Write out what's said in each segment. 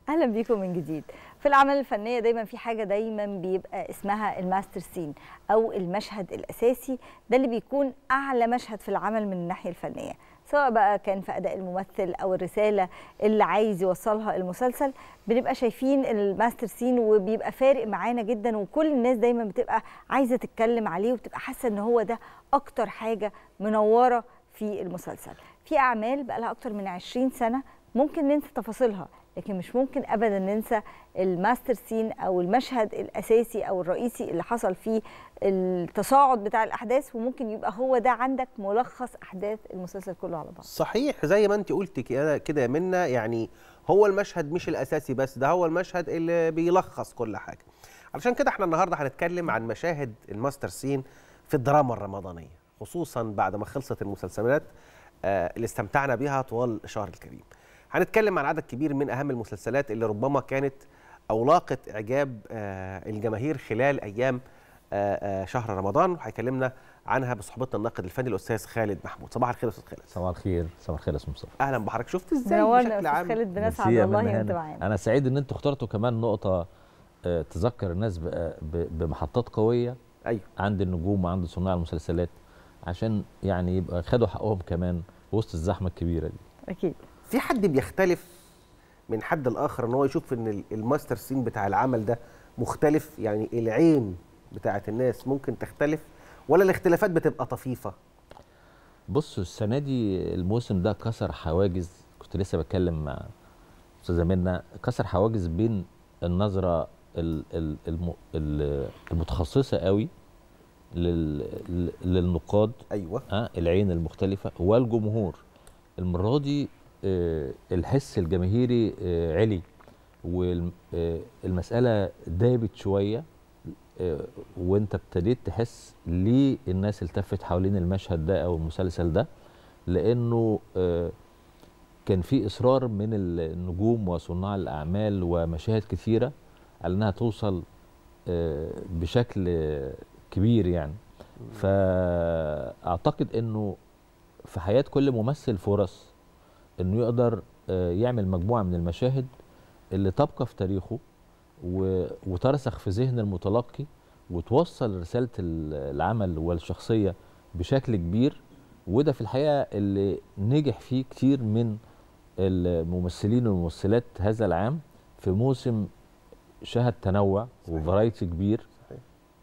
اهلا بيكم من جديد في الاعمال الفنيه دايما في حاجه دايما بيبقى اسمها الماستر سين او المشهد الاساسي ده اللي بيكون اعلى مشهد في العمل من الناحيه الفنيه سواء بقى كان في اداء الممثل او الرساله اللي عايز يوصلها المسلسل بنبقى شايفين الماستر سين وبيبقى فارق معانا جدا وكل الناس دايما بتبقى عايزه تتكلم عليه وبتبقى حاسه ان هو ده اكتر حاجه منوره في المسلسل في اعمال بقى لها اكتر من 20 سنه ممكن ننسى تفاصيلها لكن مش ممكن ابدا ننسى الماستر سين او المشهد الاساسي او الرئيسي اللي حصل فيه التصاعد بتاع الاحداث وممكن يبقى هو ده عندك ملخص احداث المسلسل كله على بعض صحيح زي ما انت قلت كده كده يا منى يعني هو المشهد مش الاساسي بس ده هو المشهد اللي بيلخص كل حاجه علشان كده احنا النهارده هنتكلم عن مشاهد الماستر سين في الدراما الرمضانيه خصوصا بعد ما خلصت المسلسلات آه اللي استمتعنا بيها طوال الشهر الكريم هنتكلم عن عدد كبير من اهم المسلسلات اللي ربما كانت او لاقت اعجاب آه الجماهير خلال ايام آه شهر رمضان وهيكلمنا عنها بصحبتنا الناقد الفني الاستاذ خالد محمود صباح الخير استاذ خالد صباح الخير صباح الخير يا استاذ مصطفى اهلا بحضرتك شفت ازاي نورنا بشكل يا عام استاذ خالد بنسعد ميرسي يا والله منى وانت هانم. معانا انا سعيد ان انتوا اخترتوا كمان نقطه آه، تذكر الناس ب- ب- بمحطات قويه ايوه عند النجوم وعند صناع المسلسلات عشان يعني يبقى خدوا حقهم كمان وسط الزحمه الكبيره دي اكيد في حد بيختلف من حد لاخر ان هو يشوف ان ال- الماستر سين بتاع العمل ده مختلف يعني العين بتاعت الناس ممكن تختلف ولا الاختلافات بتبقى طفيفه بصوا السنه دي الموسم ده كسر حواجز كنت لسه بتكلم مع استاذه منى كسر حواجز بين النظره ال- ال- الم- ال- المتخصصه قوي لل- للنقاد ايوه آه العين المختلفة والجمهور المرة دي آه الحس الجماهيري آه علي والمسألة دابت شوية آه وانت ابتديت تحس ليه الناس التفت حوالين المشهد ده او المسلسل ده لانه آه كان في اصرار من النجوم وصناع الاعمال ومشاهد كثيره على انها توصل آه بشكل آه، كبير يعني فاعتقد انه في حياه كل ممثل فرص انه يقدر آه، يعمل مجموعه من المشاهد اللي تبقى في تاريخه و- وترسخ في ذهن المتلقي وتوصل رساله ال- العمل والشخصيه بشكل كبير وده في الحقيقه اللي نجح فيه كتير من الممثلين والممثلات هذا العام في موسم شهد تنوع صحيح. وفرايتي كبير صحيح.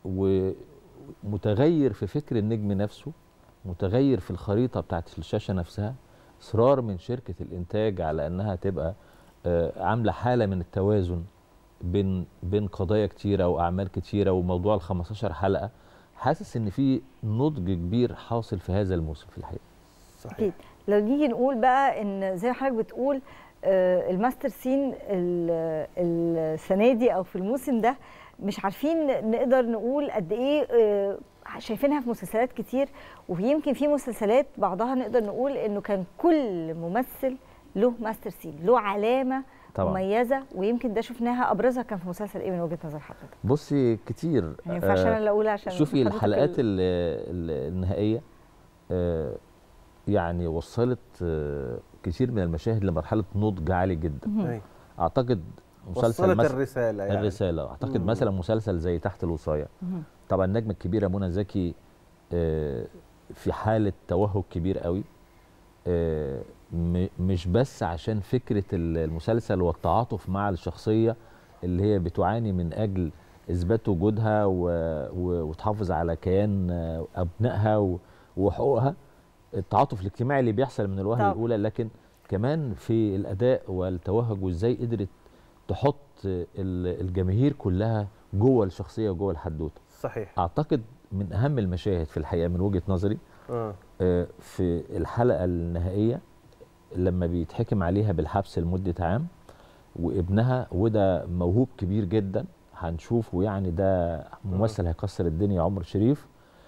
ومتغير في فكر النجم نفسه متغير في الخريطه بتاعت الشاشه نفسها اصرار من شركه الانتاج على انها تبقى آه، عامله حاله من التوازن بين بين قضايا كتيره واعمال كتيره وموضوع ال 15 حلقه حاسس ان في نضج كبير حاصل في هذا الموسم في الحقيقه صحيح اكيد لو نيجي نقول بقى ان زي ما حضرتك بتقول آه، الماستر سين ال- السنه دي او في الموسم ده مش عارفين نقدر نقول قد ايه آه، شايفينها في مسلسلات كتير ويمكن في مسلسلات بعضها نقدر نقول انه كان كل ممثل له ماستر سين له علامه طبعا مميزه ويمكن ده شفناها ابرزها كان في مسلسل ايه من وجهه نظر حضرتك بصي كتير ما ينفعش انا اللي اقول عشان شوفي حضرتك الحلقات ال- ال- ال- النهائيه آه، يعني وصلت آه، كتير من المشاهد لمرحله نضج عالي جدا مهم. أيوة. اعتقد مسلسل وصلت مثلا الرساله يعني الرساله اعتقد مم. مثلا مسلسل زي تحت الوصايه مهم. طبعا النجمه الكبيره منى زكي آه، في حاله توهج كبير قوي آه، م- مش بس عشان فكره ال- المسلسل والتعاطف مع الشخصيه اللي هي بتعاني من اجل اثبات وجودها و- و- وتحافظ على كيان آه، ابنائها و- وحقوقها التعاطف الاجتماعي اللي بيحصل من الوهله طبعا. الاولى لكن كمان في الاداء والتوهج وازاي قدرت تحط ال- الجماهير كلها جوه الشخصيه وجوه الحدوته صحيح اعتقد من اهم المشاهد في الحقيقه من وجهه نظري اه آه، في الحلقه النهائيه لما بيتحكم عليها بالحبس لمده عام وابنها وده موهوب كبير جدا هنشوفه يعني ده ممثل هيكسر الدنيا عمر شريف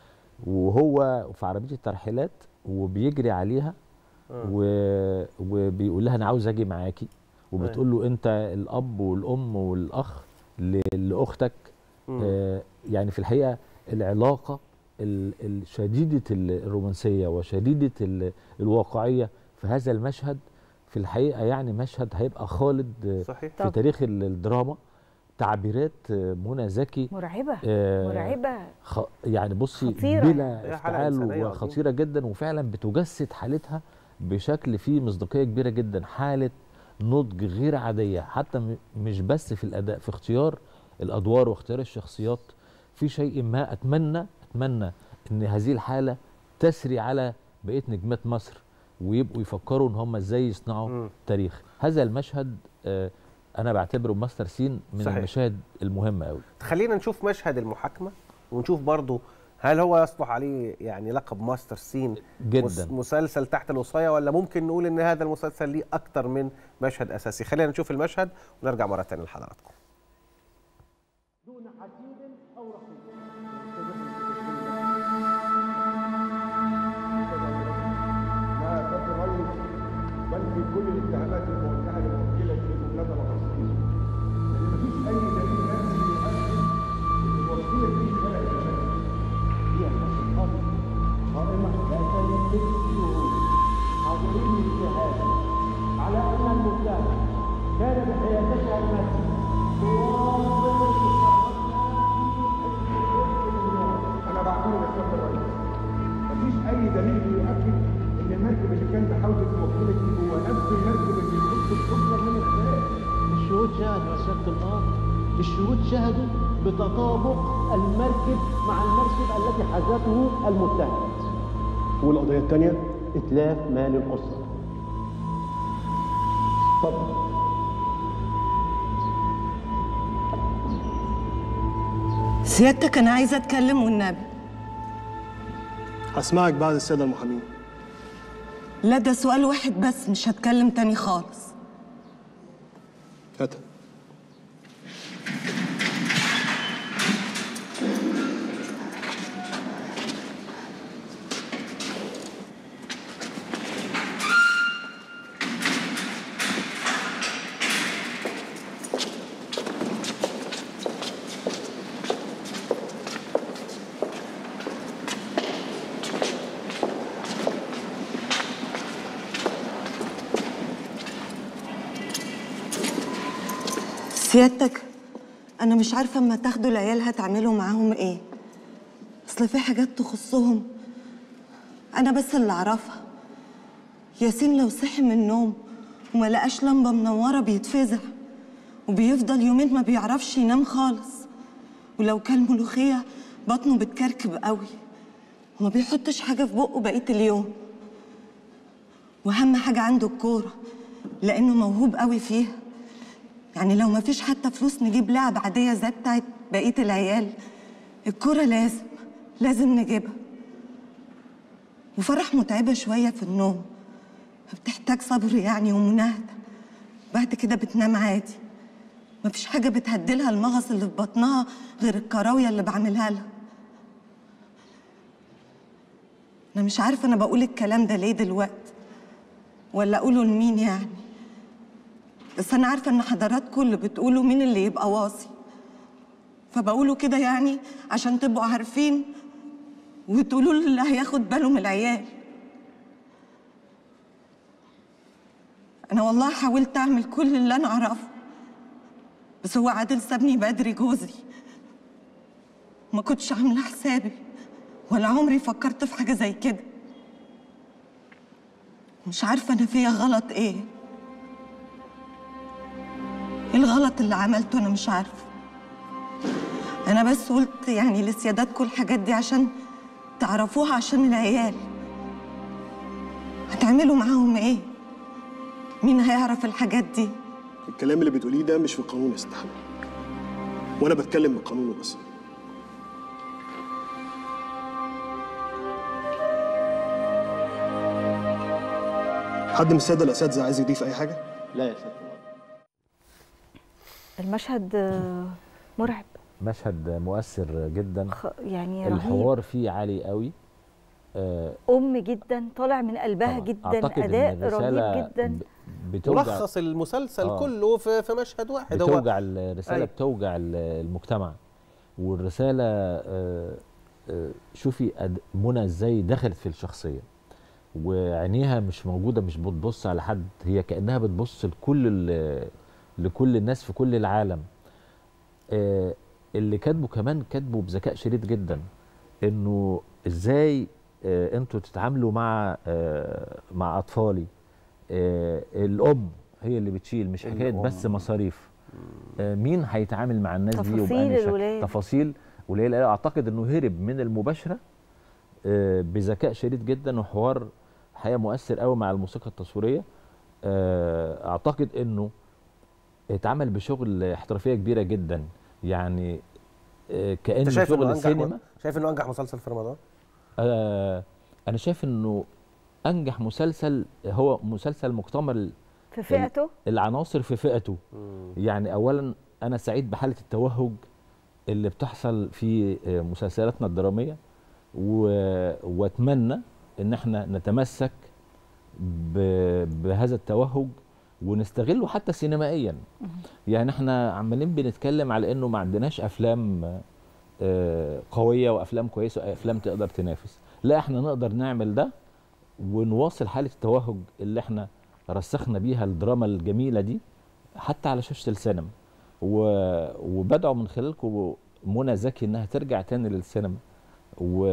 وهو في عربيه الترحيلات وبيجري عليها آه. و... وبيقول لها انا عاوز اجي معاكي وبتقول له انت الاب والام والاخ ل... لاختك مم. آه يعني في الحقيقه العلاقه ال- ال- شديده ال- الرومانسيه وشديده ال- الواقعيه في هذا المشهد في الحقيقه يعني مشهد هيبقى خالد آه، صحيح في طب. تاريخ ال- الدراما تعبيرات آه، منى زكي مرعبه آه، مرعبه خ... يعني بصي خطيرة. بلا هي حالة افتعال إنسانية عظيمة. وخطيره جدا وفعلا بتجسد حالتها بشكل فيه مصداقيه كبيره جدا حاله نضج غير عاديه حتى م... مش بس في الاداء في اختيار الادوار واختيار الشخصيات في شيء ما اتمنى اتمنى ان هذه الحاله تسري على بقيه نجمات مصر ويبقوا يفكروا ان هم ازاي يصنعوا مم. تاريخ هذا المشهد آه انا بعتبره ماستر سين من صحيح. المشاهد المهمه قوي خلينا نشوف مشهد المحاكمه ونشوف برضو هل هو يصلح عليه يعني لقب ماستر سين جدا مس- مسلسل تحت الوصايه ولا ممكن نقول ان هذا المسلسل ليه اكتر من مشهد اساسي خلينا نشوف المشهد ونرجع مره ثانيه لحضراتكم لا تتغير بل في كل الاتهامات الموجهه للموكله لجمله الرصيد لان مفيش اي دليل نفسي يؤكد ان الوصيه دي خلقت المشاكل هي نفس الامر قائمه لا تملك شهود حاضرين الاجتهاد على ان المتهم كان بحياتها الماديه انا بعتبر يا سياده الرئيس مفيش اي دليل يؤكد ان المركب اللي كان بحوزه الموكله دي هو نفس المركب اللي يخص الاسره من الخارج الشهود شهدوا يا سيادة القاضي الشهود شهدوا بتطابق المركب مع المركب التي حازته المتهم والقضيه الثانيه إتلاف مال الأسرة اتفضل سيادتك أنا عايزة أتكلم والنبي هسمعك بعد السادة المحامين لا ده سؤال واحد بس مش هتكلم تاني خالص هاتها سيادتك أنا مش عارفة أما تاخدوا العيال هتعملوا معاهم إيه أصل في حاجات تخصهم أنا بس اللي أعرفها ياسين لو صحي من النوم وما لقاش لمبة منورة بيتفزع وبيفضل يومين ما بيعرفش ينام خالص ولو كان ملوخية بطنه بتكركب قوي وما بيحطش حاجة في بقه بقية اليوم وأهم حاجة عنده الكورة لأنه موهوب قوي فيها يعني لو ما فيش حتى فلوس نجيب لعب عادية زي بتاعت بقية العيال الكورة لازم لازم نجيبها وفرح متعبة شوية في النوم بتحتاج صبر يعني ومناهدة بعد كده بتنام عادي مفيش حاجة بتهدلها المغص اللي في بطنها غير الكراوية اللي بعملها لها أنا مش عارفة أنا بقول الكلام ده ليه دلوقتي ولا أقوله لمين يعني بس أنا عارفة إن حضراتكم اللي بتقولوا مين اللي يبقى واصي فبقوله كده يعني عشان تبقوا عارفين وتقولوا لي اللي هياخد باله من العيال أنا والله حاولت أعمل كل اللي أنا أعرفه بس هو عادل سابني بدري جوزي ما كنتش عاملة حسابي ولا عمري فكرت في حاجة زي كده مش عارفة أنا فيا غلط إيه إيه الغلط اللي عملته أنا مش عارفة أنا بس قلت يعني لسيادتكم الحاجات دي عشان تعرفوها عشان العيال هتعملوا معاهم إيه؟ مين هيعرف الحاجات دي؟ الكلام اللي بتقوليه ده مش في القانون يا ست حنان وانا بتكلم بالقانون وبس حد من الساده الاساتذه عايز يضيف اي حاجه لا يا سيادة القاضي المشهد آه، مرعب مشهد مؤثر جدا خ- يعني رهيب الحوار فيه عالي قوي آه ام جدا طالع من قلبها طبعاً. جدا أعتقد إن اداء الرسالة رهيب جدا ب- بتوجع ملخص المسلسل آه. كله في في مشهد واحد هو بتوجع الرساله أيوة. بتوجع ال- المجتمع والرساله آه، آه، شوفي أد- منى ازاي دخلت في الشخصيه وعينيها مش موجوده مش بتبص على حد هي كانها بتبص لكل ال- لكل الناس في كل العالم آه، اللي كاتبه كمان كاتبه بذكاء شديد جدا انه ازاي آه، انتوا تتعاملوا مع آه، مع اطفالي آه، الام هي اللي بتشيل مش حكايه الأم. بس مصاريف آه، مين هيتعامل مع الناس دي تفاصيل وبأنهي شكل؟ الولاد. تفاصيل وليل اعتقد انه هرب من المباشره آه، بذكاء شديد جدا وحوار حقيقه مؤثر قوي مع الموسيقى التصويريه آه، اعتقد انه اتعمل بشغل احترافيه كبيره جدا يعني آه، انت كانه شايف شغل انه انجح السينما شايف انه انجح مسلسل في رمضان آه انا شايف انه انجح مسلسل هو مسلسل مكتمل في فئته العناصر في فئته يعني اولا انا سعيد بحاله التوهج اللي بتحصل في آه، مسلسلاتنا الدراميه و... واتمنى ان احنا نتمسك ب... بهذا التوهج ونستغله حتى سينمائيا يعني احنا عمالين بنتكلم على انه ما عندناش افلام آه، قويه وافلام كويسه وافلام تقدر تنافس لا احنا نقدر نعمل ده ونواصل حاله التوهج اللي احنا رسخنا بيها الدراما الجميله دي حتى على شاشه السينما و... وبدعو من خلالكم منى زكي انها ترجع تاني للسينما و...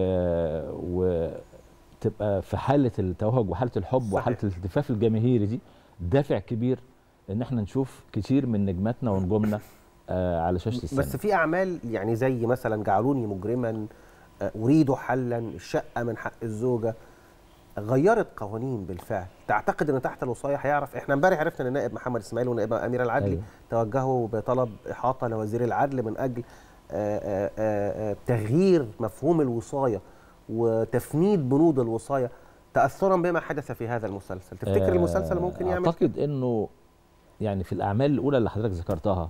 وتبقى في حاله التوهج وحاله الحب صحيح. وحاله الالتفاف الجماهيري دي دافع كبير ان احنا نشوف كتير من نجماتنا ونجومنا آه على شاشه السينما بس في اعمال يعني زي مثلا جعلوني مجرما آه، اريد حلا الشقه من حق الزوجه غيرت قوانين بالفعل تعتقد ان تحت الوصايه هيعرف احنا امبارح عرفنا ان النائب محمد اسماعيل ونائبه اميره العدلي أيوة. توجهوا بطلب احاطه لوزير العدل من اجل آه، آه، آه، آه، تغيير مفهوم الوصايه وتفنيد بنود الوصايه تاثرا بما حدث في هذا المسلسل تفتكر آه، المسلسل ممكن يعمل اعتقد انه يعني في الاعمال الاولى اللي حضرتك ذكرتها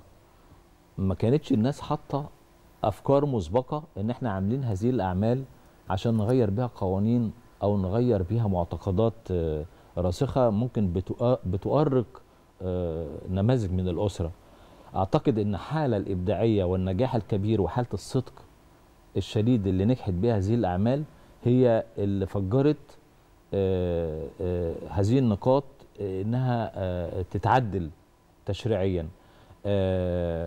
ما كانتش الناس حاطه افكار مسبقه ان احنا عاملين هذه الاعمال عشان نغير بيها قوانين او نغير بيها معتقدات آه، راسخه ممكن بتؤ- بتؤرق آه، نماذج من الاسره اعتقد ان الحاله الابداعيه والنجاح الكبير وحاله الصدق الشديد اللي نجحت بها هذه الاعمال هي اللي فجرت آه، آه، هذه النقاط آه، انها آه، تتعدل تشريعيا آه،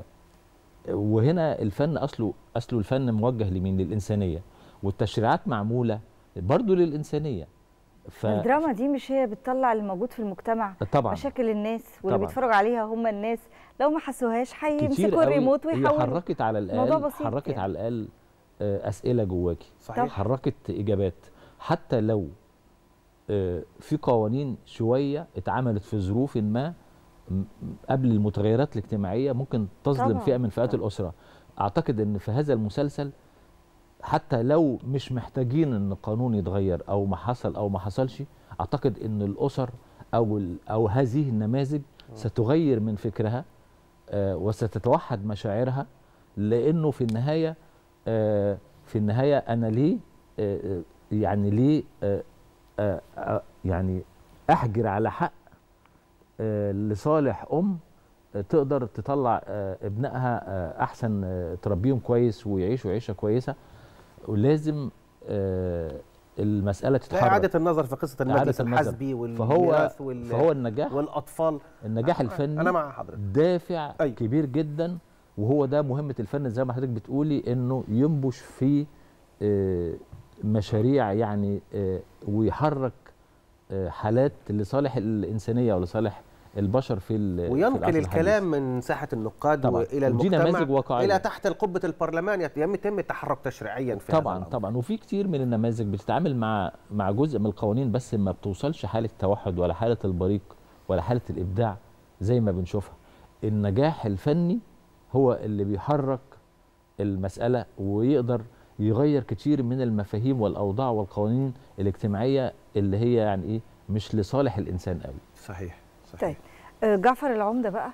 وهنا الفن اصله اصله الفن موجه لمين للانسانيه والتشريعات معموله برضو للانسانيه ف الدراما دي مش هي بتطلع اللي موجود في المجتمع طبعا مشاكل الناس واللي طبعاً. بيتفرج عليها هم الناس لو ما حسوهاش كتير هيمسكوا قوي الريموت هي ويحولوا حركت على الموضوع الاقل بسيط حركت يعني. على الاقل آه، اسئله جواكي صحيح حركت اجابات حتى لو آه، في قوانين شويه اتعملت في ظروف ما م- قبل المتغيرات الاجتماعيه ممكن تظلم طبعاً، فئه من فئات طبعاً. الاسره اعتقد ان في هذا المسلسل حتى لو مش محتاجين ان القانون يتغير او ما حصل او ما حصلش اعتقد ان الاسر او ال- او هذه النماذج ستغير من فكرها آه، وستتوحد مشاعرها لانه في النهايه آه، في النهايه انا ليه آه، آه، يعني ليه آه، آه، آه، يعني احجر على حق آه، لصالح ام آه، تقدر تطلع آه، ابنائها آه، احسن آه، تربيهم كويس ويعيشوا عيشه كويسه ولازم آه، المساله لا تتحرك اعاده النظر في قصه المجلس إعادة النظر. الحزبي فهو والميراث وال... فهو النجاح والاطفال النجاح أنا- الفني انا مع حضرتك دافع أيوة. كبير جدا وهو ده مهمه الفن زي ما حضرتك بتقولي انه ينبش في آه، مشاريع يعني آه، ويحرك آه، حالات لصالح الانسانيه ولصالح البشر في ال- في العصر وينقل الحديث. الكلام من ساحه النقاد طبعاً. والى ودي المجتمع نماذج واقعية. الى تحت قبه البرلمان يت- يتم التحرك تشريعيا في هذا طبعا الأمر. طبعا وفي كتير من النماذج بتتعامل مع مع جزء من القوانين بس ما بتوصلش حاله التوحد ولا حاله البريق ولا حاله الابداع زي ما بنشوفها النجاح الفني هو اللي بيحرك المساله ويقدر يغير كتير من المفاهيم والاوضاع والقوانين الاجتماعيه اللي هي يعني ايه مش لصالح الانسان قوي صحيح صحيح طيب آه، جعفر العمده بقى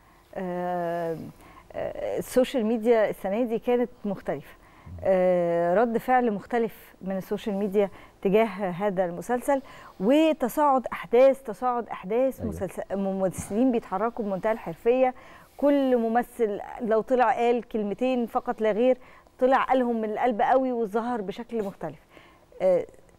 آه، آه، السوشيال ميديا السنه دي كانت مختلفه آه، رد فعل مختلف من السوشيال ميديا تجاه هذا المسلسل وتصاعد احداث تصاعد احداث أيوة. مسلسل ممثلين بيتحركوا بمنتهى الحرفيه كل ممثل لو طلع قال كلمتين فقط لا غير طلع قالهم من القلب قوي وظهر بشكل مختلف آه،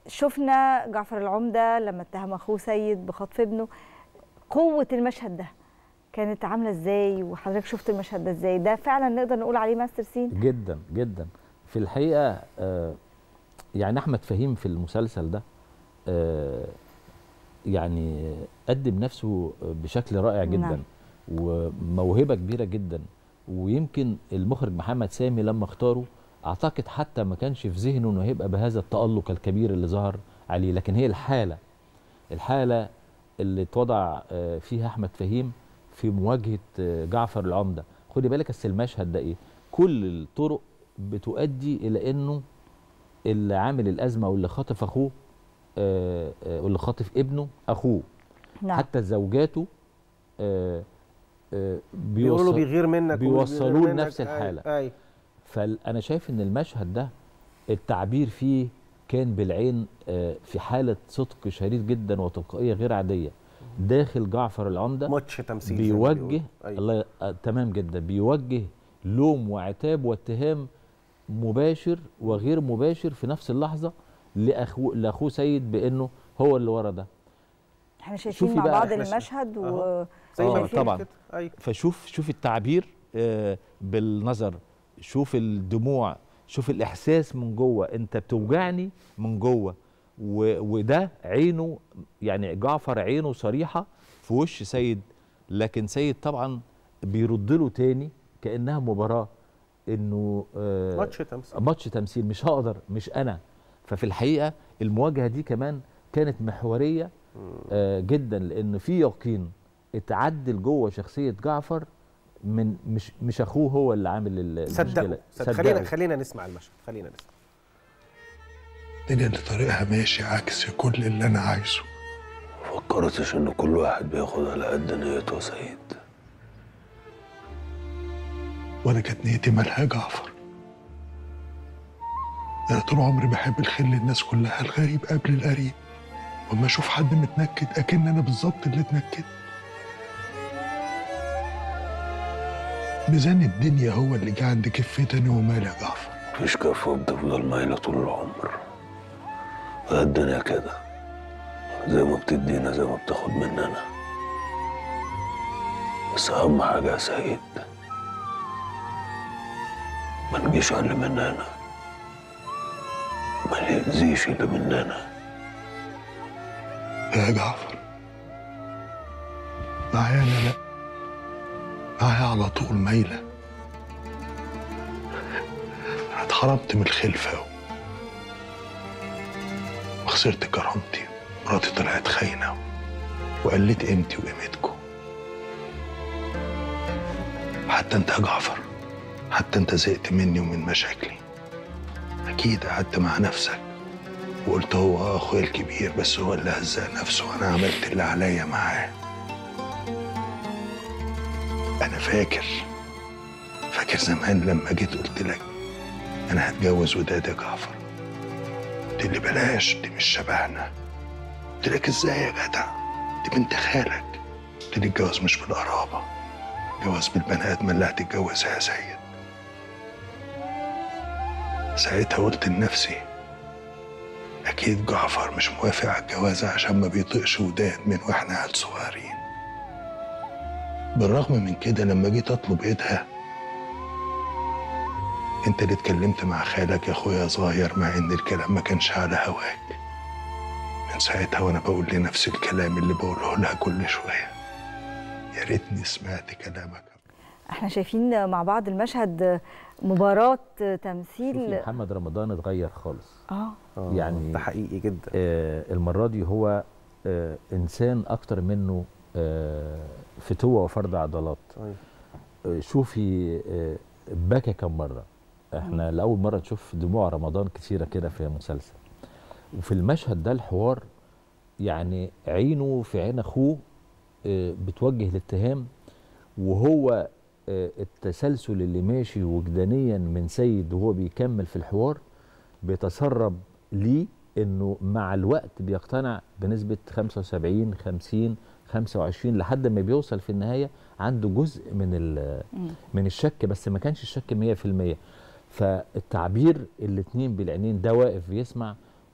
شفنا جعفر العمده لما اتهم اخوه سيد بخطف ابنه قوه المشهد ده كانت عامله ازاي وحضرتك شفت المشهد ده ازاي ده فعلا نقدر نقول عليه ماستر سين جدا جدا في الحقيقه آه، يعني احمد فهيم في المسلسل ده آه، يعني قدم نفسه بشكل رائع جدا نعم. وموهبه كبيره جدا ويمكن المخرج محمد سامي لما اختاره اعتقد حتى ما كانش في ذهنه انه هيبقى بهذا التالق الكبير اللي ظهر عليه لكن هي الحاله الحاله اللي اتوضع آه، فيها احمد فهيم في مواجهه آه، جعفر العمده خدي بالك اصل المشهد ده ايه كل الطرق بتؤدي الى انه اللي عامل الازمه واللي خاطف اخوه آه، آه، واللي خاطف ابنه اخوه نعم حتى زوجاته آه، آه، بيقولوا بيوصل- بيغير منك واللي بيوصلوه بيغير منك. لنفس الحالة. أي. أي. فانا شايف ان المشهد ده التعبير فيه كان بالعين آه، في حاله صدق شديد جدا وتلقائيه غير عاديه داخل جعفر العمده ماتش تمثيل زي ما بيوجه بيقولوا. أي. الله آه، تمام جدا بيوجه لوم وعتاب واتهام مباشر وغير مباشر في نفس اللحظه لاخوه لاخوه سيد بانه هو اللي ورا ده احنا شايفين شوفي مع بقى بعض إحنا شا- المشهد و أهو. زي ما آه، قلت لك طبعاً. كده. أي. فشوف شوف التعبير آه، بالنظر شوف الدموع شوف الاحساس من جوه انت بتوجعني من جوه و- وده عينه يعني جعفر عينه صريحه في وش سيد لكن سيد طبعا بيرد له تاني كانها مباراه انه آه، ماتش تمثيل ماتش تمثيل مش هقدر مش انا ففي الحقيقه المواجهه دي كمان كانت محوريه آه جدا لان في يقين اتعدل جوه شخصيه جعفر من مش مش اخوه هو اللي عامل ال- صدقوا المشكله صدق. خلينا خلينا نسمع المشهد خلينا نسمع الدنيا اللي طريقها ماشي عكس كل اللي انا عايزه فكرتش ان كل واحد بياخد على قد نيته يا سيد وانا كانت نيتي مالها جعفر انا طول عمري بحب الخير للناس كلها الغريب قبل القريب واما اشوف حد متنكد اكن انا بالظبط اللي اتنكد ميزان الدنيا هو اللي جه عند كفتني ومال يا جعفر مفيش كفة بتفضل مايلة طول العمر وهي الدنيا كده زي ما بتدينا زي ما بتاخد مننا بس أهم حاجة يا سيد ما نجيش على اللي مننا ما نأذيش اللي مننا يا جعفر معايا انا لا معايا على طول مايلة انا اتحرمت من الخلفة وخسرت كرامتي مراتي طلعت خاينة وقلت قيمتي وقيمتكم حتى انت يا جعفر حتى انت زهقت مني ومن مشاكلي اكيد قعدت مع نفسك وقلت هو اخويا الكبير بس هو اللي هزق نفسه وانا عملت اللي عليا معاه انا فاكر فاكر زمان لما جيت قلت لك انا هتجوز وداد يا جعفر قلت لي بلاش دي مش شبهنا قلت لك ازاي يا جدع دي بنت خالك قلت لي الجواز مش بالقرابه الجواز بالبني ادم اللي هتتجوزها يا سيد ساعتها قلت لنفسي أكيد جعفر مش موافق على الجواز عشان ما بيطيقش وداد من واحنا عيال صغيرين بالرغم من كده لما جيت أطلب إيدها أنت اللي اتكلمت مع خالك يا أخويا صغير مع إن الكلام ما كانش على هواك من ساعتها وأنا بقول لنفس الكلام اللي بقوله لها كل شوية يا ريتني سمعت كلامك احنا شايفين مع بعض المشهد مباراة شوفي تمثيل محمد رمضان اتغير خالص اه آه، يعني- ده حقيقي جدا آه المره دي هو آه انسان اكتر منه آه فتوه وفرد عضلات طيب. آه شوفي آه بكى كم مره احنا لاول مره نشوف دموع رمضان كتيره كده في مسلسل وفي المشهد ده الحوار يعني عينه في عين اخوه آه بتوجه الاتهام وهو آه التسلسل اللي ماشي وجدانيا من سيد وهو بيكمل في الحوار بيتسرب ليه انه مع الوقت بيقتنع بنسبه 75 50 25 لحد ما بيوصل في النهايه عنده جزء من ال- من الشك بس ما كانش الشك 100% فالتعبير الاتنين بالعينين ده واقف بيسمع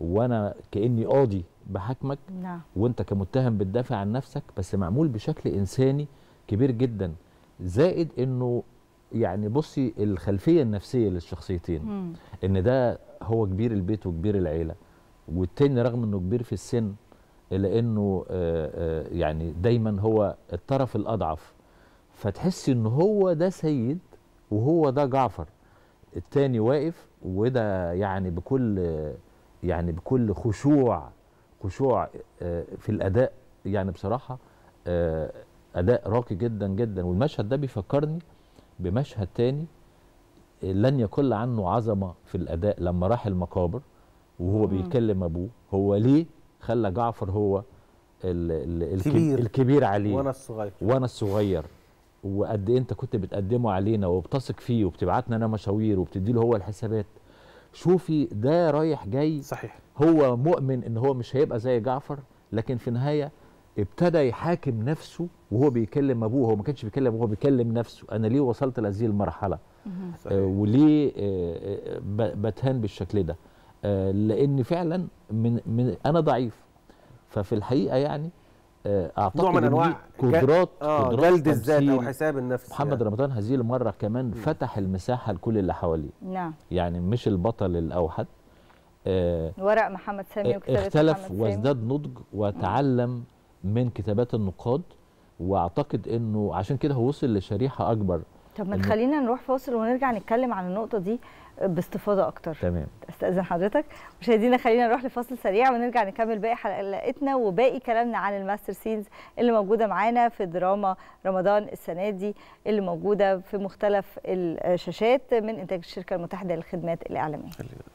وانا كاني قاضي بحاكمك نعم وانت كمتهم بتدافع عن نفسك بس معمول بشكل انساني كبير جدا زائد انه يعني بصي الخلفيه النفسيه للشخصيتين مم. ان ده هو كبير البيت وكبير العيله والتاني رغم انه كبير في السن الا انه آه، آه، يعني دايما هو الطرف الاضعف فتحس ان هو ده سيد وهو ده جعفر التاني واقف وده يعني بكل آه، يعني بكل خشوع خشوع آه، في الاداء يعني بصراحه آه، اداء راقي جدا جدا والمشهد ده بيفكرني بمشهد تاني لن يقل عنه عظمه في الاداء لما راح المقابر وهو مم. بيكلم ابوه هو ليه خلى جعفر هو ال ال الكب- كبير. الكبير عليه وانا الصغير وانا الصغير وقد ايه انت كنت بتقدمه علينا وبتثق فيه وبتبعتنا انا مشاوير وبتدي له هو الحسابات شوفي ده رايح جاي صحيح هو مؤمن ان هو مش هيبقى زي جعفر لكن في النهايه ابتدى يحاكم نفسه وهو بيكلم ابوه هو ما كانش بيكلم هو بيكلم نفسه انا ليه وصلت لهذه المرحله صحيح. آه وليه آه آه، ب- بتهان بالشكل ده آه لان فعلا من, من انا ضعيف ففي الحقيقه يعني آه اعتقد نوع من إن انواع دي قدرات اه قدرات جلد الذات او تمثيل. حساب النفس محمد يعني. رمضان هذه المره كمان فتح المساحه لكل اللي حواليه نعم يعني مش البطل الاوحد آه ورق محمد سامي وكتابة اختلف محمد سامي. وازداد نضج وتعلم من كتابات النقاد واعتقد انه عشان كده هو وصل لشريحه اكبر طب ما إنه- تخلينا نروح فاصل ونرجع نتكلم عن النقطة دي باستفاضة أكتر تمام استاذن حضرتك مشاهدينا خلينا نروح لفاصل سريع ونرجع نكمل باقي حلقتنا وباقي كلامنا عن الماستر سينز اللي موجوده معانا في دراما رمضان السنه دي اللي موجوده في مختلف الشاشات من انتاج الشركه المتحده للخدمات الاعلاميه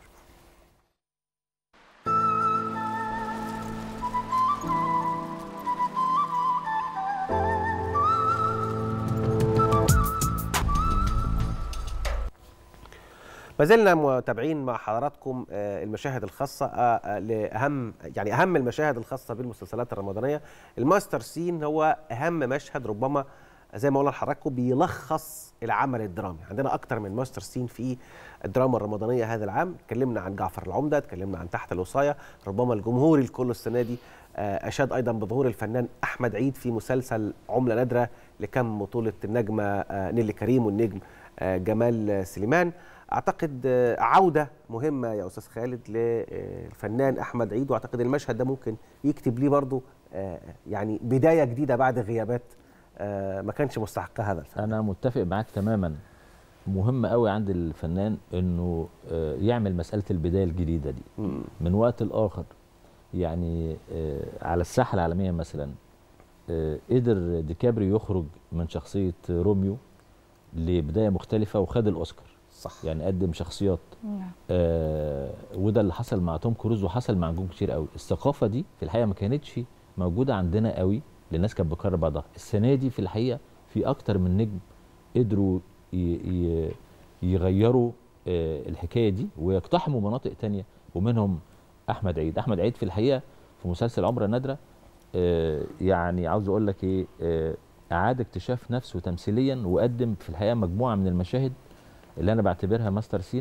ما زلنا متابعين مع حضراتكم آه، المشاهد الخاصة آه، آه، لأهم يعني أهم المشاهد الخاصة بالمسلسلات الرمضانية الماستر سين هو أهم مشهد ربما زي ما قلنا لحضراتكم بيلخص العمل الدرامي عندنا أكتر من ماستر سين في الدراما الرمضانية هذا العام اتكلمنا عن جعفر العمدة اتكلمنا عن تحت الوصاية ربما الجمهور الكل السنة دي آه، أشاد أيضا بظهور الفنان أحمد عيد في مسلسل عملة نادرة لكم بطولة النجمة آه، نيلي كريم والنجم آه، جمال سليمان اعتقد آه، عوده مهمه يا استاذ خالد للفنان احمد عيد واعتقد المشهد ده ممكن يكتب ليه برضه آه، يعني بدايه جديده بعد غيابات آه، ما كانش مستحقها هذا الفنان انا متفق معاك تماما مهم قوي عند الفنان انه آه، يعمل مساله البدايه الجديده دي مم. من وقت لاخر يعني آه، على الساحه العالميه مثلا آه، قدر ديكابريو يخرج من شخصيه روميو لبدايه مختلفه وخد الاوسكار صح يعني قدم شخصيات نعم. آه وده اللي حصل مع توم كروز وحصل مع نجوم كتير قوي الثقافه دي في الحقيقه ما كانتش موجوده عندنا قوي للناس كانت بتكرر بعضها السنه دي في الحقيقه في اكتر من نجم قدروا ي- ي- يغيروا آه الحكايه دي ويقتحموا مناطق تانية ومنهم احمد عيد احمد عيد في الحقيقه في مسلسل عمره نادره آه يعني عاوز اقول لك ايه آه اعاد اكتشاف نفسه تمثيليا وقدم في الحقيقه مجموعه من المشاهد اللي انا بعتبرها ماستر سين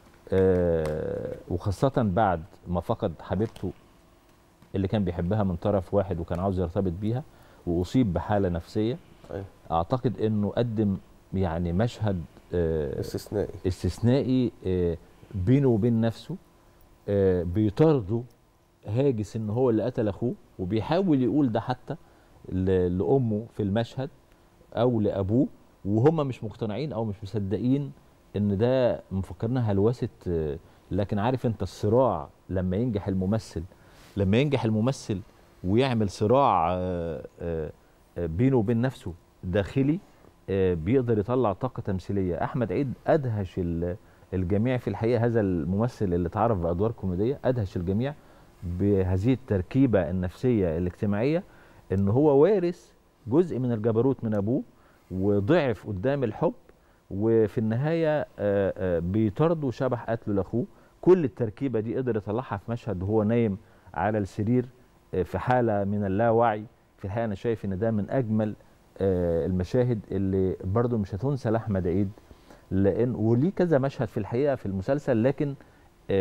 آه وخاصة بعد ما فقد حبيبته اللي كان بيحبها من طرف واحد وكان عاوز يرتبط بيها وأصيب بحالة نفسية أيوة. أعتقد إنه قدم يعني مشهد آه استثنائي استثنائي آه بينه وبين نفسه آه بيطارده هاجس إن هو اللي قتل أخوه وبيحاول يقول ده حتى ل- لأمه في المشهد أو لأبوه وهم مش مقتنعين أو مش مصدقين ان ده مفكرنا هلوسه آه، لكن عارف انت الصراع لما ينجح الممثل لما ينجح الممثل ويعمل صراع آه، آه، آه، بينه وبين نفسه داخلي آه، بيقدر يطلع طاقه تمثيليه احمد عيد ادهش ال- الجميع في الحقيقه هذا الممثل اللي اتعرف بادوار كوميديه ادهش الجميع بهذه التركيبه النفسيه الاجتماعيه ان هو وارث جزء من الجبروت من ابوه وضعف قدام الحب وفي النهايه آه، آه، بيطاردوا شبح قتله لاخوه كل التركيبه دي قدر يطلعها في مشهد وهو نايم على السرير آه، في حاله من اللاوعي في الحقيقه انا شايف ان ده من اجمل آه، المشاهد اللي برضو مش هتنسى لاحمد عيد لان وليه كذا مشهد في الحقيقه في المسلسل لكن آه،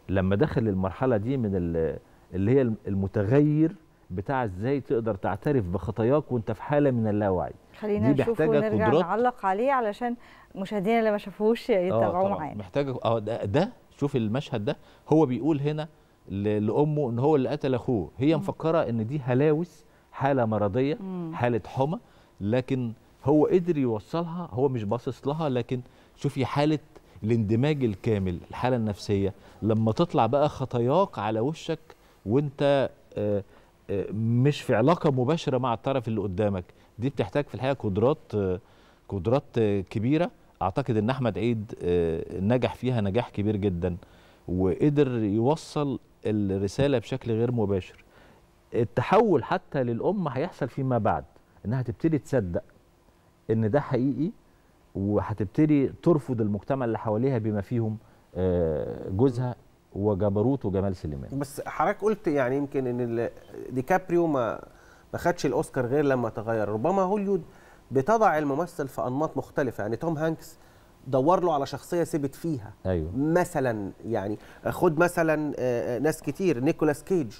لما دخل المرحله دي من ال- اللي هي المتغير بتاع ازاي تقدر تعترف بخطاياك وانت في حاله من اللاوعي خلينا دي نشوفه محتاجة ونرجع قدرات. نعلق عليه علشان مشاهدينا اللي ما شافوهوش آه يتابعوه طبعاً. معانا محتاجه اه ده, ده شوف المشهد ده هو بيقول هنا ل- لامه ان هو اللي قتل اخوه هي مفكره ان دي هلاوس حاله مرضيه مم. حاله حمى لكن هو قدر يوصلها هو مش باصص لها لكن شوفي حاله الاندماج الكامل الحاله النفسيه لما تطلع بقى خطاياك على وشك وانت آه، آه، مش في علاقه مباشره مع الطرف اللي قدامك دي بتحتاج في الحقيقه قدرات آه، قدرات آه، كبيره اعتقد ان احمد عيد آه، نجح فيها نجاح كبير جدا وقدر يوصل الرساله بشكل غير مباشر التحول حتى للام هيحصل فيما بعد انها تبتدي تصدق ان ده حقيقي وهتبتدي ترفض المجتمع اللي حواليها بما فيهم آه، جوزها وجبروت وجمال سليمان بس حضرتك قلت يعني يمكن ان ال- ديكابريو ما ما خدش الاوسكار غير لما تغير ربما هوليود بتضع الممثل في انماط مختلفه يعني توم هانكس دور له على شخصيه ثبت فيها ايوه مثلا يعني خد مثلا آه، آه، ناس كتير نيكولاس كيج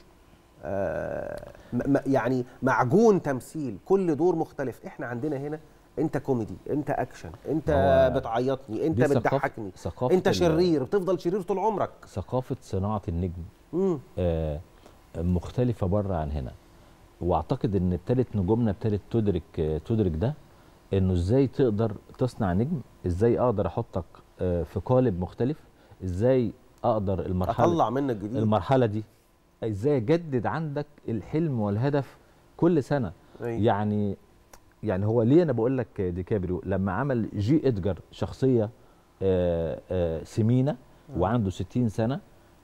آه، م- م- يعني معجون تمثيل كل دور مختلف احنا عندنا هنا انت كوميدي انت اكشن انت هو بتعيطني انت دي ثقافة- بتضحكني ثقافة انت ال- شرير بتفضل شرير طول عمرك ثقافه صناعه النجم مم. آه، مختلفه بره عن هنا واعتقد ان ابتدت نجومنا ابتدت تدرك آه، تدرك ده انه ازاي تقدر تصنع نجم ازاي اقدر احطك آه، في قالب مختلف ازاي اقدر المرحله اطلع منك جديد المرحله دي ازاي اجدد عندك الحلم والهدف كل سنه أيوة. يعني يعني هو ليه انا بقول لك ديكابريو لما عمل جي ادجار شخصيه آه، آه، سمينه وعنده 60 سنه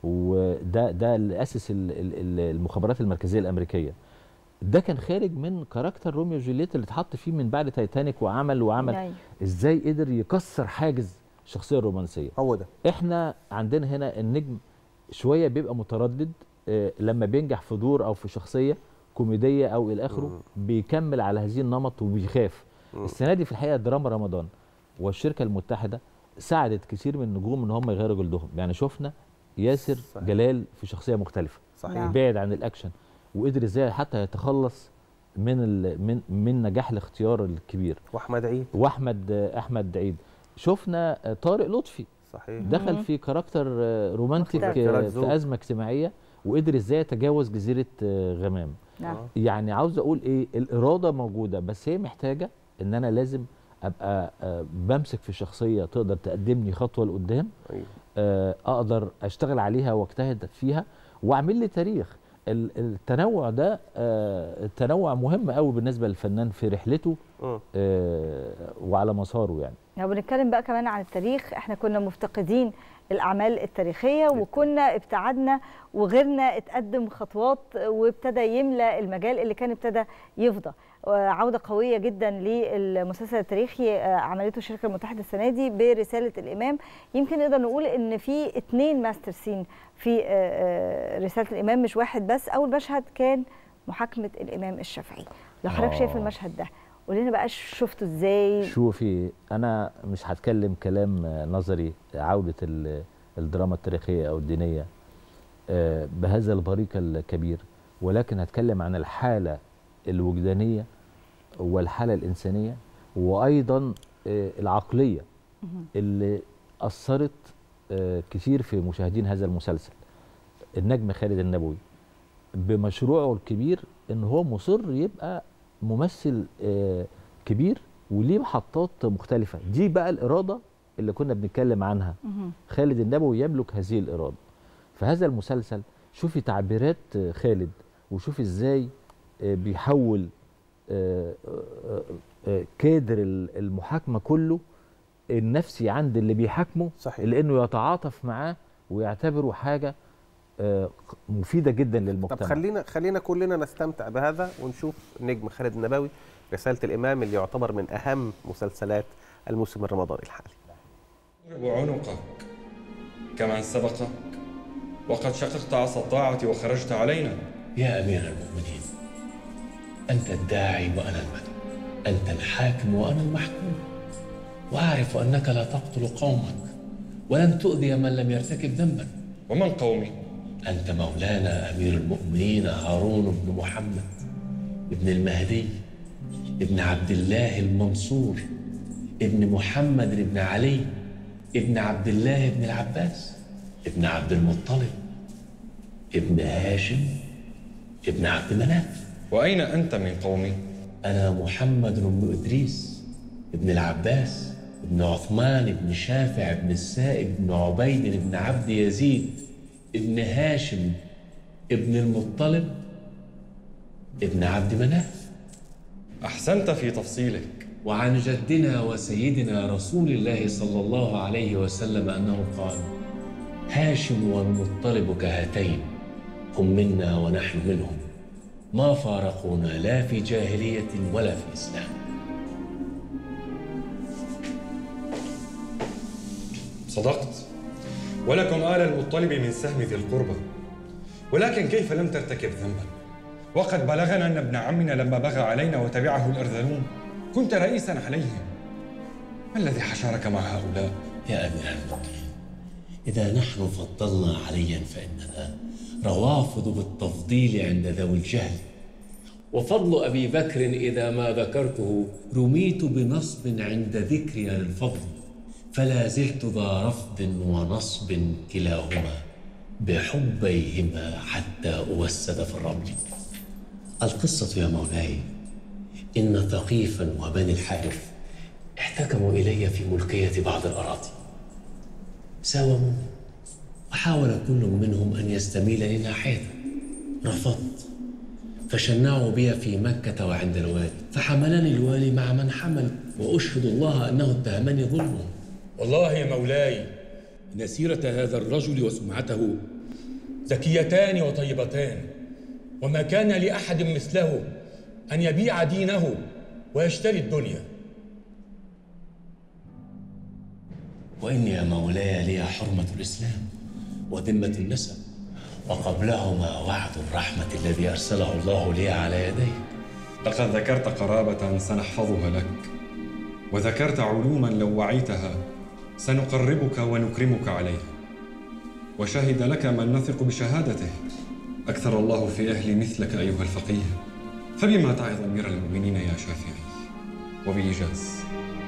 وده ده اللي اسس ال- ال- ال- المخابرات المركزيه الامريكيه ده كان خارج من كاركتر روميو وجولييت اللي اتحط فيه من بعد تايتانيك وعمل وعمل أيوة. ازاي قدر يكسر حاجز الشخصيه الرومانسيه هو ده احنا عندنا هنا النجم شويه بيبقى متردد آه، لما بينجح في دور او في شخصيه كوميديه او الى اخره بيكمل على هذه النمط وبيخاف السنه دي في الحقيقه دراما رمضان والشركه المتحده ساعدت كثير من النجوم ان هم يغيروا جلدهم يعني شفنا ياسر صحيح. جلال في شخصيه مختلفه صحيح نعم. بعد عن الاكشن وقدر ازاي حتى يتخلص من ال من من نجاح الاختيار الكبير واحمد عيد واحمد آه، احمد عيد شفنا آه، طارق لطفي صحيح دخل في كاركتر آه، رومانتيك مختلف. آه، زوج. في ازمه اجتماعيه وقدر ازاي يتجاوز جزيره آه، غمام نعم يعني عاوز اقول ايه الاراده موجوده بس هي محتاجه ان انا لازم ابقى آه، بمسك في شخصيه تقدر تقدمني خطوه لقدام أيوة. آه، اقدر اشتغل عليها واجتهد فيها واعمل لي تاريخ ال- التنوع ده آه، التنوع مهم قوي بالنسبه للفنان في رحلته مم. آه، وعلى مساره يعني لو بنتكلم بقى كمان عن التاريخ احنا كنا مفتقدين الاعمال التاريخيه وكنا ابتعدنا وغيرنا اتقدم خطوات وابتدى يملى المجال اللي كان ابتدى يفضى عوده قويه جدا للمسلسل التاريخي آه، عملته الشركه المتحده السنه دي برساله الامام يمكن نقدر نقول ان في اتنين ماستر سين في آه، آه، رساله الامام مش واحد بس اول مشهد كان محاكمه الامام الشافعي لو حضرتك آه. شايف المشهد ده قول لنا بقى شفته ازاي شوفي انا مش هتكلم كلام آه، نظري عوده ال- الدراما التاريخيه او الدينيه آه، بهذا البريق الكبير ولكن هتكلم عن الحاله الوجدانيه والحاله الانسانيه وايضا آه، العقليه اللي اثرت آه، كتير في مشاهدين هذا المسلسل النجم خالد النبوي بمشروعه الكبير ان هو مصر يبقى ممثل آه، كبير وليه محطات مختلفه دي بقى الاراده اللي كنا بنتكلم عنها مهم. خالد النبوي يملك هذه الاراده فهذا المسلسل شوفي تعبيرات آه، خالد وشوفي ازاي آه، بيحول آه، آه، آه، كادر ال- المحاكمه كله النفسي عند اللي بيحاكمه صحيح. لانه يتعاطف معاه ويعتبره حاجه آه، مفيده جدا طب للمجتمع خلينا خلينا كلنا نستمتع بهذا ونشوف نجم خالد النبوي رسالة الإمام اللي يعتبر من أهم مسلسلات الموسم الرمضاني الحالي أضرب عنقك كمن سبقك وقد شققت عصا الطاعة وخرجت علينا يا أمير المؤمنين أنت الداعي وأنا المدعو أنت الحاكم وأنا المحكوم وأعرف أنك لا تقتل قومك ولن تؤذي من لم يرتكب ذنبا ومن قومي أنت مولانا أمير المؤمنين هارون بن محمد ابن المهدي ابن عبد الله المنصور ابن محمد ابن علي ابن عبد الله بن العباس ابن عبد المطلب ابن هاشم ابن عبد مناف وأين أنت من قومي؟ أنا محمد بن إدريس ابن العباس ابن عثمان ابن شافع ابن السائب ابن عبيد ابن عبد يزيد ابن هاشم ابن المطلب ابن عبد مناف أحسنت في تفصيلك وعن جدنا وسيدنا رسول الله صلى الله عليه وسلم أنه قال هاشم والمطلب كهاتين هم منا ونحن منهم ما فارقونا لا في جاهلية ولا في إسلام صدقت ولكم آل المطلب من سهم ذي القربى ولكن كيف لم ترتكب ذنبا وقد بلغنا أن ابن عمنا لما بغى علينا وتبعه الأرذلون كنت رئيسا عليهم ما الذي حشرك مع هؤلاء؟ يا أمير المؤمنين إذا نحن فضلنا عليا فإننا روافض بالتفضيل عند ذوي الجهل وفضل أبي بكر إذا ما ذكرته رميت بنصب عند ذكري للفضل فلا زلت ذا رفض ونصب كلاهما بحبيهما حتى أوسد في الرمل القصة يا مولاي إن ثقيفا وبني الحارث احتكموا إلي في ملكية بعض الأراضي ساوموا وحاول كل منهم أن يستميل لناحيته رفضت فشنعوا بي في مكة وعند الوالي فحملني الوالي مع من حمل وأشهد الله أنه اتهمني ظلما والله يا مولاي إن سيرة هذا الرجل وسمعته زكيتان وطيبتان وما كان لأحد مثله أن يبيع دينه ويشتري الدنيا وإني يا مولاي لي حرمة الإسلام وذمة النسب وقبلهما وعد الرحمة الذي أرسله الله لي على يديك لقد ذكرت قرابة سنحفظها لك وذكرت علوما لو وعيتها سنقربك ونكرمك عليها وشهد لك من نثق بشهادته أكثر الله في أهل مثلك أيها الفقيه فبما تعظ أمير المؤمنين يا شافعي وبإيجاز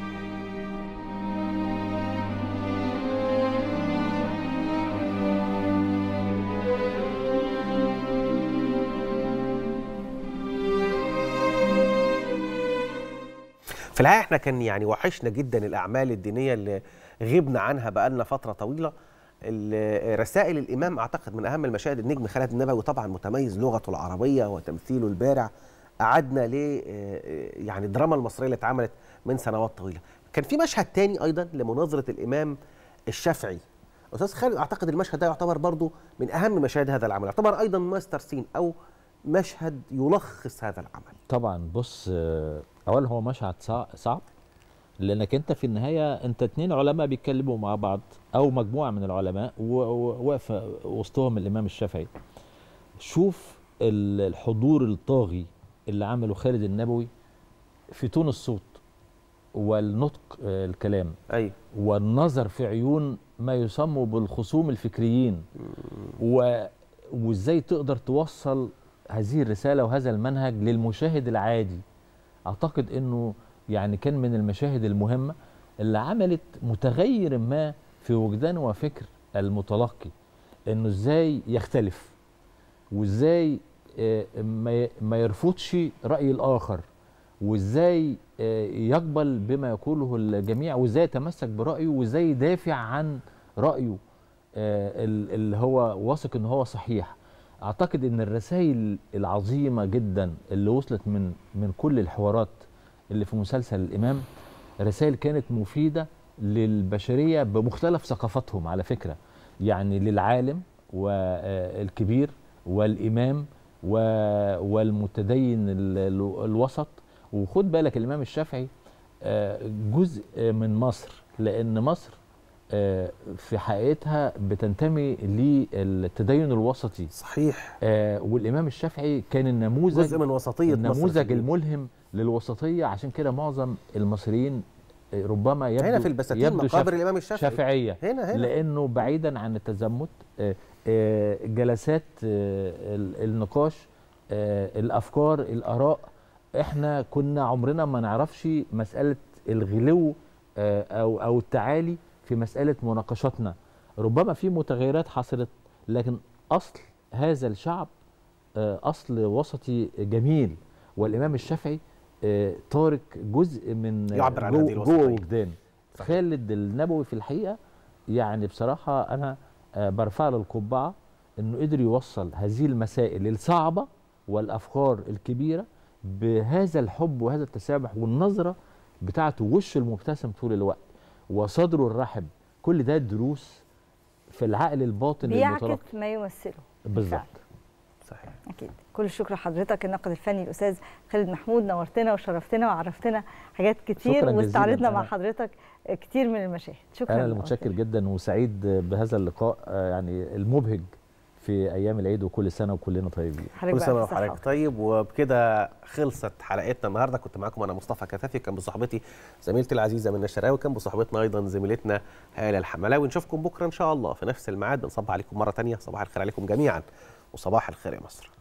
في الحقيقه احنا كان يعني وحشنا جدا الاعمال الدينيه اللي غبنا عنها بقالنا فتره طويله ال- رسائل الامام اعتقد من اهم المشاهد النجم خالد النبوي طبعا متميز لغته العربيه وتمثيله البارع قعدنا ل يعني الدراما المصريه اللي اتعملت من سنوات طويله كان في مشهد تاني ايضا لمناظره الامام الشافعي استاذ خالد اعتقد المشهد ده يعتبر برضو من اهم مشاهد هذا العمل يعتبر ايضا ماستر سين او مشهد يلخص هذا العمل طبعا بص آه، اولا هو مشهد صع- صعب لانك انت في النهايه انت اتنين علماء بيتكلموا مع بعض او مجموعه من العلماء و- و- واقفه وسطهم الامام الشافعي شوف ال- الحضور الطاغي اللي عمله خالد النبوي في تون الصوت والنطق آه، الكلام ايوه والنظر في عيون ما يسمى بالخصوم الفكريين و... وازاي تقدر توصل هذه الرساله وهذا المنهج للمشاهد العادي اعتقد انه يعني كان من المشاهد المهمه اللي عملت متغير ما في وجدان وفكر المتلقي انه ازاي يختلف وازاي آه، ما ي- ما يرفضش راي الاخر وازاي آه، يقبل بما يقوله الجميع وازاي يتمسك برايه وازاي يدافع عن رايه آه، ال- اللي هو واثق ان هو صحيح اعتقد ان الرسائل العظيمه جدا اللي وصلت من من كل الحوارات اللي في مسلسل الامام رسائل كانت مفيده للبشريه بمختلف ثقافاتهم على فكره يعني للعالم والكبير والامام و- والمتدين ال- ال- الوسط وخد بالك الامام الشافعي آه، جزء من مصر لان مصر آه، في حقيقتها بتنتمي للتدين الوسطي صحيح آه والامام الشافعي كان النموذج جزء من وسطيه مصر النموذج في- الملهم للوسطيه عشان كده معظم المصريين آه، ربما يبدو هنا في البساتين يبدو مقابر شاف- الإمام الشافعي. شافعيه هنا- هنا. لانه بعيدا عن التزمت آه، آه، جلسات آه، ال- النقاش آه، الافكار الاراء احنا كنا عمرنا ما نعرفش مساله الغلو آه، او او التعالي في مساله مناقشاتنا ربما في متغيرات حصلت لكن اصل هذا الشعب آه، اصل وسطي جميل والامام الشافعي آه، تارك جزء من يعبر عن جو- هذه جوه الوسطية. وجدان خالد النبوي في الحقيقه يعني بصراحه انا آه، برفع له القبعه انه قدر يوصل هذه المسائل الصعبه والافكار الكبيره بهذا الحب وهذا التسامح والنظره بتاعته وشه المبتسم طول الوقت وصدره الرحب كل ده دروس في العقل الباطن للمتلقي بيعكس ما يمثله بالظبط صحيح اكيد كل الشكر لحضرتك الناقد الفني الاستاذ خالد محمود نورتنا وشرفتنا وعرفتنا حاجات كتير شكراً جزيلاً. واستعرضنا مع أنا- حضرتك كتير من المشاهد شكرا انا نورتنا. المتشكر جدا وسعيد بهذا اللقاء آه، يعني المبهج في ايام العيد وكل سنه وكلنا طيبين كل سنه وحضرتك طيب وبكده خلصت حلقتنا النهارده كنت معاكم انا مصطفى كفافي كان بصحبتي زميلتي العزيزه منى الشراوي كان بصحبتنا ايضا زميلتنا هاله الحملاوي نشوفكم بكره ان شاء الله في نفس الميعاد بنصبح عليكم مره تانية صباح الخير عليكم جميعا وصباح الخير يا مصر